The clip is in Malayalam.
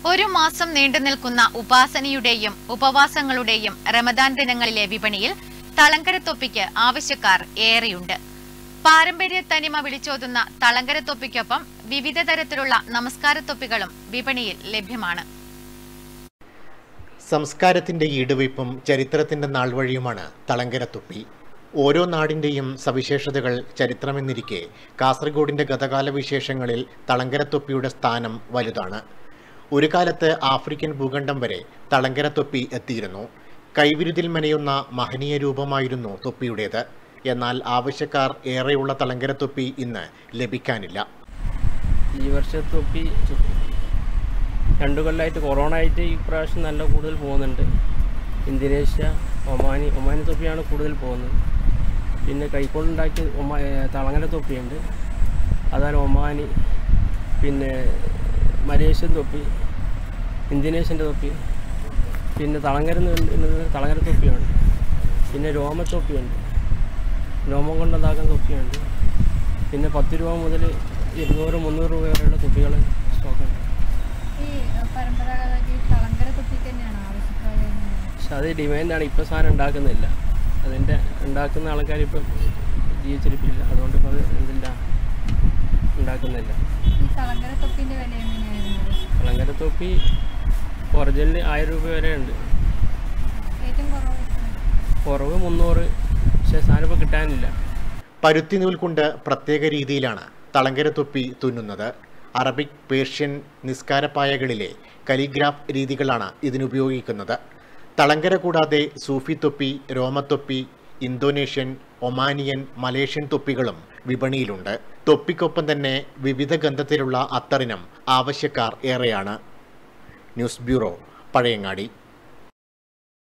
ഒരു മാസം നീണ്ടു നിൽക്കുന്ന ഉപാസനയുടെയും ഉപവാസങ്ങളുടെയും റമദാൻ ദിനങ്ങളിലെ വിപണിയിൽ തളങ്കര തൊപ്പിക്ക് ആവശ്യക്കാർ ഏറെയുണ്ട് പാരമ്പര്യ തനിമ വിളിച്ചോതുന്ന തളങ്കര തൊപ്പിക്കൊപ്പം വിവിധ തരത്തിലുള്ള നമസ്കാര തൊപ്പികളും വിപണിയിൽ ലഭ്യമാണ് സംസ്കാരത്തിന്റെ ഈടുവയ്പും ചരിത്രത്തിന്റെ നാൾവഴിയുമാണ് തളങ്കരത്തൊപ്പി ഓരോ നാടിന്റെയും സവിശേഷതകൾ ചരിത്രമെന്നിരിക്കെ കാസർഗോഡിന്റെ ഗതകാല വിശേഷങ്ങളിൽ തളങ്കരത്തൊപ്പിയുടെ സ്ഥാനം വലുതാണ് ഒരു കാലത്ത് ആഫ്രിക്കൻ ഭൂഖണ്ഡം വരെ തളങ്കരത്തൊപ്പി എത്തിയിരുന്നു കൈവിരുതിൽ മെനയുന്ന മഹനീയ രൂപമായിരുന്നു തൊപ്പിയുടേത് എന്നാൽ ആവശ്യക്കാർ ഏറെയുള്ള തളങ്കരത്തൊപ്പി ഇന്ന് ലഭിക്കാനില്ല ഈ വർഷത്തെ തൊപ്പി രണ്ടു കൊല്ലമായിട്ട് കൊറോണ ആയിട്ട് ഈ പ്രാവശ്യം നല്ല കൂടുതൽ പോകുന്നുണ്ട് ഇന്തോനേഷ്യ ഒമാനി ഒമാനി തൊപ്പിയാണ് കൂടുതൽ പോകുന്നത് പിന്നെ കൈക്കൊണ്ടുണ്ടാക്കിയ ഒമാ ഏ, തളങ്ങല തൊപ്പിയുണ്ട് അതാണ് ഒമാനി പിന്നെ മലേഷ്യൻ തൊപ്പി ഇന്തോനേഷ്യൻ്റെ തൊപ്പി പിന്നെ തളങ്കര തളങ്കര തൊപ്പിയുണ്ട് പിന്നെ രോമത്തൊപ്പിയുണ്ട് രോമം കൊണ്ടുണ്ടാക്കുന്ന തൊപ്പിയുണ്ട് പിന്നെ പത്ത് രൂപ മുതൽ ഇരുന്നൂറ് മുന്നൂറ് രൂപ വരെയുള്ള തൊപ്പികൾ സ്റ്റോക്കുണ്ട് ഈ പരമ്പരാഗത ഈ തളങ്കര തൊപ്പിക്ക് തന്നെയാണ് ആവശ്യക്കാര് പക്ഷെ അത് ഡിമാൻഡാണ് ഇപ്പോൾ സാധനം ഉണ്ടാക്കുന്നില്ല അതിൻ്റെ ഉണ്ടാക്കുന്ന ആൾക്കാർ ഇപ്പം ജീവിച്ചിരിപ്പില്ല അതുകൊണ്ട് ഇപ്പോൾ അത് എന്തില്ല ഉണ്ടാക്കുന്നില്ല ഈ തളങ്കര തൊപ്പിന്റെ വില എങ്ങനെയായിരുന്നു അലങ്കര തൊപ്പി ഒറിജിനൽ ആയിരം രൂപ വരെ ഉണ്ട് ഏറ്റവും കുറവ് കുറവ് മുന്നൂറ് പക്ഷേ സാധനം ഇപ്പോൾ കിട്ടാനില്ല പരുത്തി നൂൽ കൊണ്ട് പ്രത്യേക രീതിയിലാണ് തളങ്കരത്തൊപ്പി തുന്നുന്നത് അറബിക് പേർഷ്യൻ നിസ്കാരപ്പായകളിലെ കലിഗ്രാഫ് രീതികളാണ് ഇതിനുപയോഗിക്കുന്നത് തളങ്കര കൂടാതെ സൂഫി തൊപ്പി രോമത്തൊപ്പി ഇന്തോനേഷ്യൻ ഒമാനിയൻ മലേഷ്യൻ തൊപ്പികളും വിപണിയിലുണ്ട് തൊപ്പിക്കൊപ്പം തന്നെ വിവിധ ഗന്ധത്തിലുള്ള അത്തറിനും ആവശ്യക്കാർ ഏറെയാണ് ന്യൂസ് ബ്യൂറോ പഴയങ്ങാടി